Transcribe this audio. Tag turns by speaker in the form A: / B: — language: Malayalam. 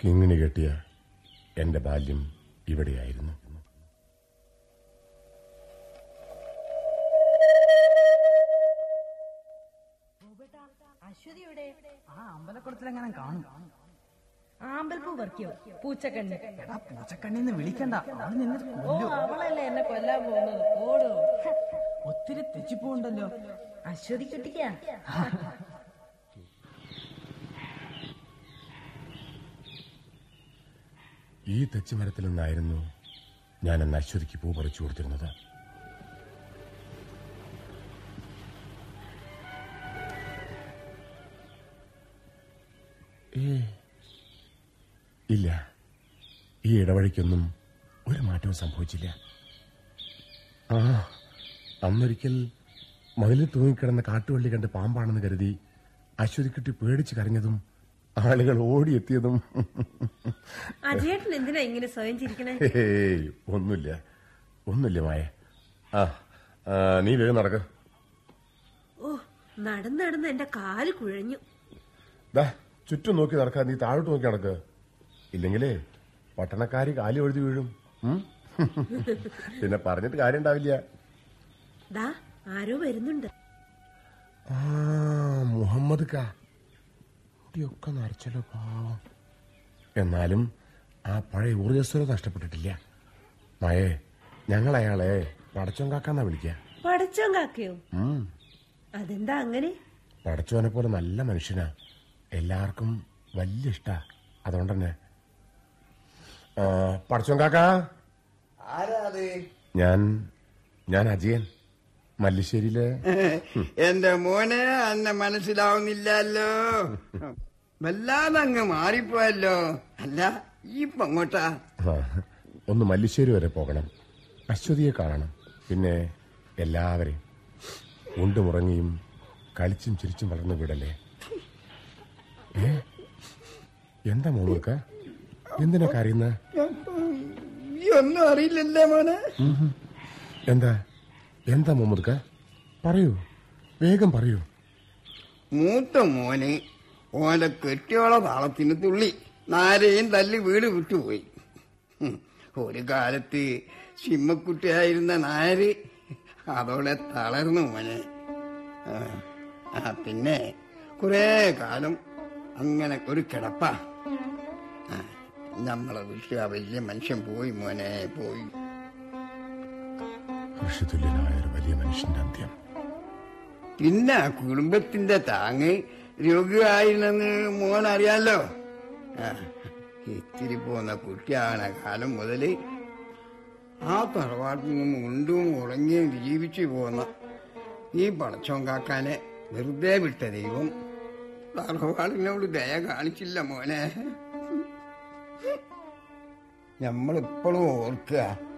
A: കിങ്ങിണി കെട്ടിയ എന്റെ ബാല്യം ഇവിടെയായിരുന്നു
B: അശ്വതിയുടെ
C: ആ അമ്പലക്കുളത്തിലെങ്ങനെ കാണും
B: ആമ്പൽപ്പൂ പറിക്കോ പൂച്ചക്കണ്ണ്
C: എടാ പൂച്ചക്കണ്ണിന്ന് വിളിക്കണ്ട അവൾ നിന്നിട്ട്
B: ഓ
C: കൊല്ലും
B: അവളല്ലേ എന്നെ കൊല്ലാൻ പോകുന്നത് ഓടോ
C: ഒത്തിരി തെച്ചിപ്പോണ്ടല്ലോ
B: അശ്വതി കുട്ടിക്കാ
A: ഈ തെച്ചിമരത്തിൽ നിന്നായിരുന്നു ഞാൻ അന്ന് അശ്വതിക്ക് പൂ പറിച്ചു കൊടുത്തിരുന്നത് ഏ ഇല്ല ഈ ഇടവഴിക്കൊന്നും ഒരു മാറ്റവും സംഭവിച്ചില്ല ആ അന്നൊരിക്കൽ മതിലിൽ തൂങ്ങിക്കിടന്ന കാട്ടുവള്ളി കണ്ട് പാമ്പാണെന്ന് കരുതി അശ്വതിക്കുട്ടി പേടിച്ച് കരഞ്ഞതും ആളുകൾ ഓടിയെത്തിയതും
B: അജയേട്ടൻ എന്തിനാ ഇങ്ങനെ സ്വയം ചിരിക്കണേ
A: ഹേയ് ഒന്നുമില്ല ഒന്നുമില്ല മായ ആ ആ, നീ വേഗം നടക്ക
B: ഓ നടന്ന് നടന്ന് എന്റെ കാല് കുഴഞ്ഞു
A: ദാ ചുറ്റും നോക്കി നടക്കാൻ നീ താഴോട്ട് നോക്കി നടക്ക് ഇല്ലെങ്കിലേ പട്ടണക്കാരി കാലി എഴുതി വീഴും ഉം? പിന്നെ പറഞ്ഞിട്ട് കാര്യം ഉണ്ടാവില്ല
B: ദാ ആരോ വരുന്നുണ്ട്
A: ആ മുഹമ്മദ് കാ മുടിയൊക്കെ നരച്ചല്ലോ പാവം എന്നാലും ആ പഴയ ഊർജസ്വര നഷ്ടപ്പെട്ടിട്ടില്ല മയേ ഞങ്ങൾ അയാളെ പടച്ചോൻ കാക്കാന്നാ വിളിക്കുക
B: പടച്ചോൻ കാക്കയോ
A: ഉം
B: അതെന്താ അങ്ങനെ
A: പടച്ചോനെ പോലെ നല്ല മനുഷ്യനാ എല്ലാവർക്കും വലിയ ഇഷ്ടാ അതുകൊണ്ട് തന്നെ ആ, പടച്ചോൻ കാക്കാ
D: ആരാത്
A: ഞാൻ ഞാൻ അജയൻ മല്ലിശ്ശേരിയിലെ
D: എന്റെ മോനെ അന്നെ മനസ്സിലാവുന്നില്ലല്ലോ വല്ലാതെ അങ്ങ് മാറിപ്പോയല്ലോ അല്ല ഈ ഇപ്പൊ അങ്ങോട്ടാ
A: ആ, ഒന്ന് മല്ലിശ്ശേരി വരെ പോകണം അശ്വതിയെ കാണണം പിന്നെ എല്ലാവരെയും ഉണ്ടുമുറങ്ങിയും കളിച്ചും ചിരിച്ചും വളർന്ന വീടല്ലേ ഏ എന്താ മോളുക്ക എന്തിനാ കരയുന്ന
D: ഈ ഒന്നും അറിയില്ലല്ലേ മോനെ
A: എന്താ എന്താ മുഹമ്മദ്ക്ക പറയൂ വേഗം പറയൂ
D: മൂത്ത മോന് ഓലെ കെട്ടിയോള താളത്തിന് തുള്ളി നാരെയും തല്ലി വീട് വിട്ടുപോയി ഹും, ഒരു കാലത്ത് സിമ്മക്കുട്ടിയായിരുന്ന നായര് അതോടെ തളർന്നു മോനെ ആ, ആ പിന്നെ കുറെ കാലം അങ്ങനെ ഒരു കിടപ്പ ആ, നമ്മളെ വീട്ടിൽ ആ വലിയ മനുഷ്യൻ പോയി മോനെ പോയി
A: ഋഷിതുല്യനായ ഒരു വലിയ മനുഷ്യന്റെ അന്ത്യം
D: പിന്നെ കുടുംബത്തിന്റെ താങ്ങ് രോഗിയായിരുന്നെന്ന് മോൻ അറിയാലോ ആ, ഇത്തിരി പോന്ന കുട്ടിയാകണ കാലം മുതല് ആ തറവാട്ടിൽ നിന്ന് ഉണ്ടും ഉറങ്ങിയും ജീവിച്ചു പോന്ന ഈ പടച്ചോൻ കാക്കാനെ വെറുതെ വിട്ട ദൈവം തറവാടിനോട് ദയ കാണിച്ചില്ല മോനെ നമ്മളിപ്പോഴും ഓർക്കുക